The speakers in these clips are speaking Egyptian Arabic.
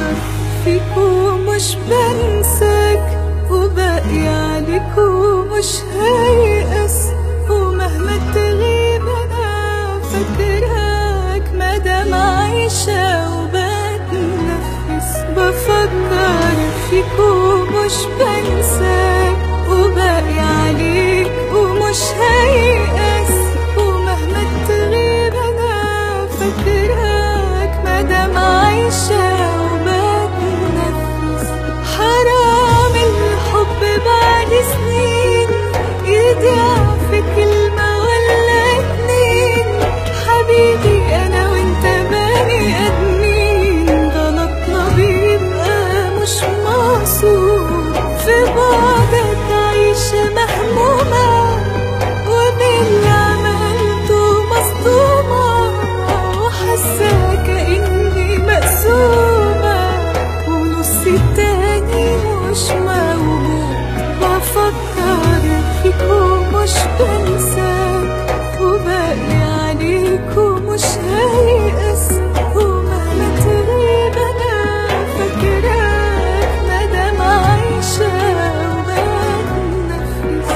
بفكر فيك ومش بنساك وباقي عليك ومش هيأس ومهما تغيب انا فاكراك مادام عايشة وبتنفس بفكر فيك ومش بنساك وباقي عليك ومش هيأس ومهما تغيب انا فاكراك مادام عايشة وبتنفس حرام الحب بعد سنين يضيع في كلمة ولا اتنين حبيبي انا وانت بني ادمين غلطنا بيبقى مش مقصود في بعدك عايشة مهمومة وباللي عملته مصدومة وحاسة كأني مقسومة ونص التاني مش موجود بفكر فيك ومش بنساك وباقي عليك ومش هيأس ومهما تغيب أنا فاكراك مادام عايشة وبتنفس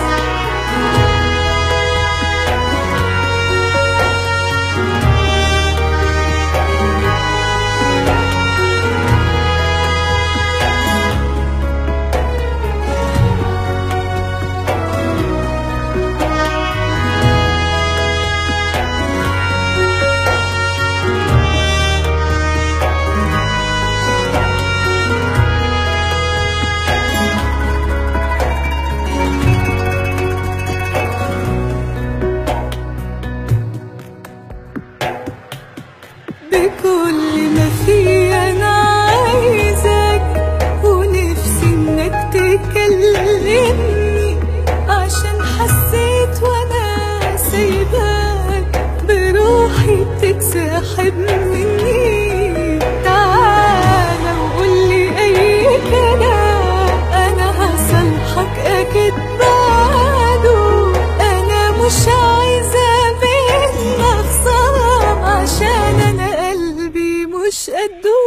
بكل ما في انا عايزك ونفسي انك تكلمني عشان حسيت وانا سايباك بروحي بتتسحب مني تعالى وقولي اي كلام انا هصلحك اكيد بعده انا مش عايزه بينا خسارة عشان انا قلبي مش قده